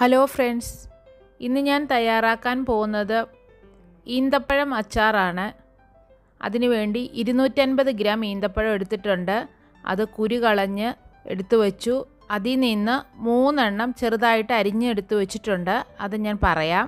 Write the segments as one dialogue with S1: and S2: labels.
S1: hello friends ഇന്ന് ഞാൻ തയ്യാറാക്കാൻ പോകുന്നത് ഈന്തപ്പഴം അച്ചാറാണ് അതിനുവേണ്ടി ഇരുന്നൂറ്റൻപത് ഗ്രാം ഈന്തപ്പഴം എടുത്തിട്ടുണ്ട് അത് കുരു കളഞ്ഞ് എടുത്തു വച്ചു അതിൽ നിന്ന് മൂന്നെണ്ണം ചെറുതായിട്ട് അരിഞ്ഞെടുത്ത് വെച്ചിട്ടുണ്ട് അത് ഞാൻ പറയാം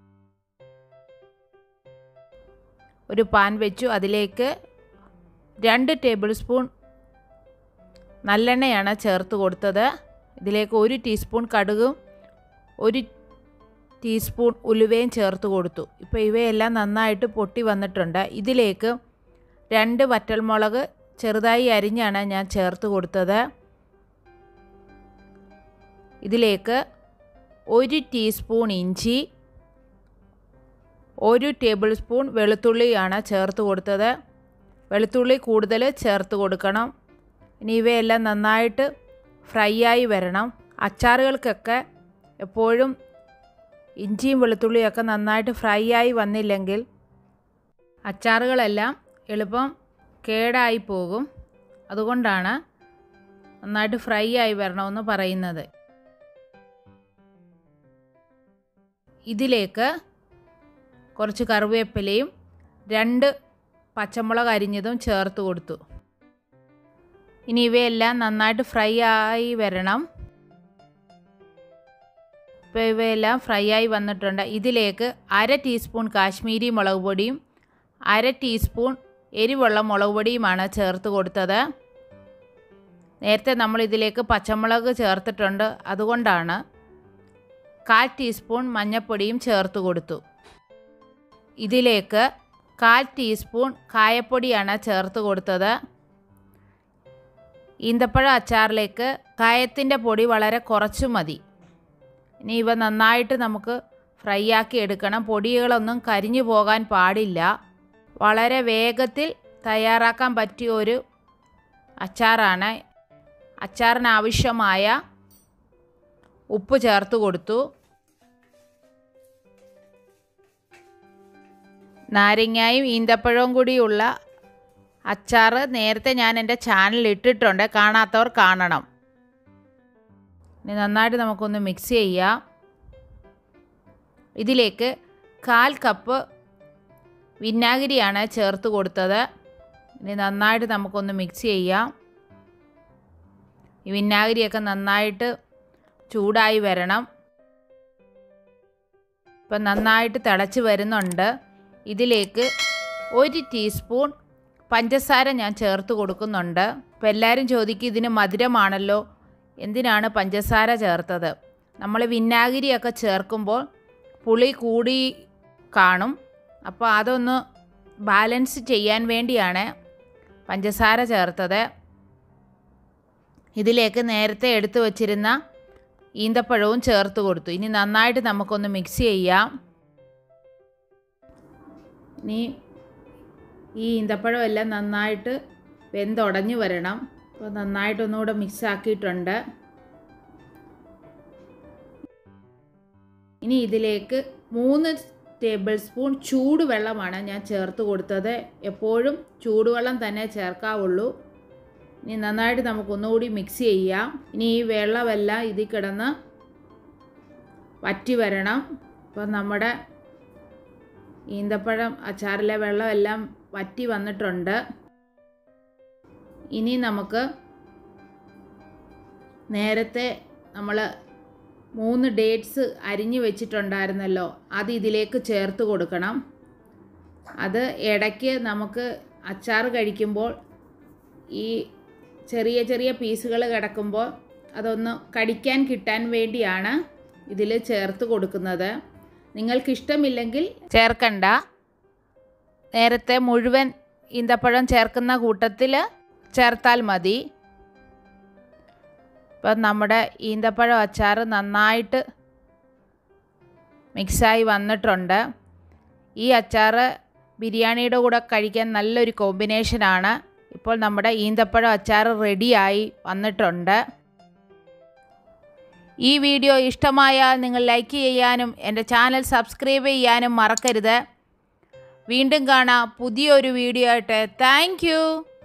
S1: ഒരു പാൻ വെച്ചു അതിലേക്ക് രണ്ട് ടേബിൾ സ്പൂൺ നല്ലെണ്ണയാണ് ചേർത്ത് കൊടുത്തത് ഇതിലേക്ക് ഒരു ടീസ്പൂൺ കടുകും ഒരു ടീസ്പൂൺ ഉലുവയും ചേർത്ത് കൊടുത്തു ഇപ്പോൾ ഇവയെല്ലാം നന്നായിട്ട് പൊട്ടി വന്നിട്ടുണ്ട് ഇതിലേക്ക് രണ്ട് വറ്റൽമുളക് ചെറുതായി അരിഞ്ഞാണ് ഞാൻ ചേർത്ത് കൊടുത്തത് ഇതിലേക്ക് ഒരു ടീസ്പൂൺ ഇഞ്ചി ഒരു ടേബിൾ സ്പൂൺ വെളുത്തുള്ളിയാണ് ചേർത്ത് കൊടുത്തത് വെളുത്തുള്ളി കൂടുതൽ ചേർത്ത് കൊടുക്കണം ഇനി ഇവയെല്ലാം നന്നായിട്ട് ഫ്രൈ ആയി വരണം അച്ചാറുകൾക്കൊക്കെ എപ്പോഴും ഇഞ്ചിയും വെളുത്തുള്ളിയൊക്കെ നന്നായിട്ട് ഫ്രൈ ആയി വന്നില്ലെങ്കിൽ അച്ചാറുകളെല്ലാം എളുപ്പം കേടായി പോകും അതുകൊണ്ടാണ് നന്നായിട്ട് ഫ്രൈ ആയി വരണമെന്ന് പറയുന്നത് ഇതിലേക്ക് കുറച്ച് കറിവേപ്പിലയും രണ്ട് പച്ചമുളക് അരിഞ്ഞതും ചേർത്ത് കൊടുത്തു ഇനി ഇവയെല്ലാം നന്നായിട്ട് ഫ്രൈ ആയി വരണം ഇപ്പോൾ ഇവയെല്ലാം ഫ്രൈ ആയി വന്നിട്ടുണ്ട് ഇതിലേക്ക് അര ടീസ്പൂൺ കാശ്മീരി മുളക് പൊടിയും അര ടീസ്പൂൺ എരിവുള്ള മുളക് പൊടിയുമാണ് ചേർത്ത് കൊടുത്തത് നേരത്തെ നമ്മൾ ഇതിലേക്ക് പച്ചമുളക് ചേർത്തിട്ടുണ്ട് അതുകൊണ്ടാണ് കാൽ ടീസ്പൂൺ മഞ്ഞൾപ്പൊടിയും ചേർത്ത് കൊടുത്തു ഇതിലേക്ക് കാൽ ടീസ്പൂൺ കായപ്പൊടിയാണ് ചേർത്ത് കൊടുത്തത് ഈന്തപ്പഴ അച്ചാറിലേക്ക് കായത്തിൻ്റെ പൊടി വളരെ കുറച്ച് മതി ഇനി ഇവ നന്നായിട്ട് നമുക്ക് ഫ്രൈ ആക്കി എടുക്കണം പൊടികളൊന്നും കരിഞ്ഞു പോകാൻ പാടില്ല വളരെ വേഗത്തിൽ തയ്യാറാക്കാൻ പറ്റിയ ഒരു അച്ചാറാണ് അച്ചാറിനാവശ്യമായ ഉപ്പ് ചേർത്ത് കൊടുത്തു നാരങ്ങയും ഈന്തപ്പഴവും കൂടിയുള്ള അച്ചാർ നേരത്തെ ഞാൻ എൻ്റെ ചാനലിൽ ഇട്ടിട്ടുണ്ട് കാണാത്തവർ കാണണം ഇനി നന്നായിട്ട് നമുക്കൊന്ന് മിക്സ് ചെയ്യാം ഇതിലേക്ക് കാൽ കപ്പ് വിനാഗിരിയാണ് ചേർത്ത് കൊടുത്തത് ഇനി നന്നായിട്ട് നമുക്കൊന്ന് മിക്സ് ചെയ്യാം ഈ വിനാഗിരിയൊക്കെ നന്നായിട്ട് ചൂടായി വരണം ഇപ്പം നന്നായിട്ട് തിളച്ച് വരുന്നുണ്ട് ഇതിലേക്ക് ഒരു ടീസ്പൂൺ പഞ്ചസാര ഞാൻ ചേർത്ത് കൊടുക്കുന്നുണ്ട് അപ്പോൾ എല്ലാവരും ചോദിക്കും ഇതിന് മധുരമാണല്ലോ എന്തിനാണ് പഞ്ചസാര ചേർത്തത് നമ്മൾ വിനാഗിരിയൊക്കെ ചേർക്കുമ്പോൾ പുളി കൂടി കാണും അപ്പോൾ അതൊന്ന് ബാലൻസ് ചെയ്യാൻ വേണ്ടിയാണ് പഞ്ചസാര ചേർത്തത് ഇതിലേക്ക് നേരത്തെ എടുത്തു വച്ചിരുന്ന ഈന്തപ്പഴവും ചേർത്ത് കൊടുത്തു ഇനി നന്നായിട്ട് നമുക്കൊന്ന് മിക്സ് ചെയ്യാം ഇനി ഈ ഈന്തപ്പഴം എല്ലാം നന്നായിട്ട് വെന്തുടഞ്ഞു വരണം അപ്പോൾ നന്നായിട്ടൊന്നുകൂടെ മിക്സ് ആക്കിയിട്ടുണ്ട് ഇനി ഇതിലേക്ക് മൂന്ന് ടേബിൾ സ്പൂൺ ചൂടുവെള്ളമാണ് ഞാൻ ചേർത്ത് കൊടുത്തത് എപ്പോഴും ചൂടുവെള്ളം തന്നെ ചേർക്കാവുള്ളൂ ഇനി നന്നായിട്ട് നമുക്കൊന്നുകൂടി മിക്സ് ചെയ്യാം ഇനി ഈ വെള്ളമെല്ലാം ഇതിൽ കിടന്ന് വറ്റി വരണം അപ്പം നമ്മുടെ ഈന്തപ്പഴം അച്ചാറിലെ വെള്ളമെല്ലാം വറ്റി വന്നിട്ടുണ്ട് ഇനി നമുക്ക് നേരത്തെ നമ്മൾ മൂന്ന് ഡേറ്റ്സ് അരിഞ്ഞു വെച്ചിട്ടുണ്ടായിരുന്നല്ലോ അത് ഇതിലേക്ക് ചേർത്ത് കൊടുക്കണം അത് ഇടയ്ക്ക് നമുക്ക് അച്ചാർ കഴിക്കുമ്പോൾ ഈ ചെറിയ ചെറിയ പീസുകൾ കിടക്കുമ്പോൾ അതൊന്ന് കടിക്കാൻ കിട്ടാൻ വേണ്ടിയാണ് ഇതിൽ ചേർത്ത് കൊടുക്കുന്നത് നിങ്ങൾക്കിഷ്ടമില്ലെങ്കിൽ ചേർക്കണ്ട നേരത്തെ മുഴുവൻ ഈന്തപ്പഴം ചേർക്കുന്ന കൂട്ടത്തിൽ ചേർത്താൽ മതി ഇപ്പം നമ്മുടെ ഈന്തപ്പഴം അച്ചാർ നന്നായിട്ട് മിക്സായി വന്നിട്ടുണ്ട് ഈ അച്ചാർ ബിരിയാണിയുടെ കൂടെ കഴിക്കാൻ നല്ലൊരു കോമ്പിനേഷനാണ് ഇപ്പോൾ നമ്മുടെ ഈന്തപ്പഴം അച്ചാർ റെഡിയായി വന്നിട്ടുണ്ട് ഈ വീഡിയോ ഇഷ്ടമായാൽ നിങ്ങൾ ലൈക്ക് ചെയ്യാനും എൻ്റെ ചാനൽ സബ്സ്ക്രൈബ് ചെയ്യാനും മറക്കരുത് വീണ്ടും കാണാം പുതിയൊരു വീഡിയോ ആയിട്ട് താങ്ക്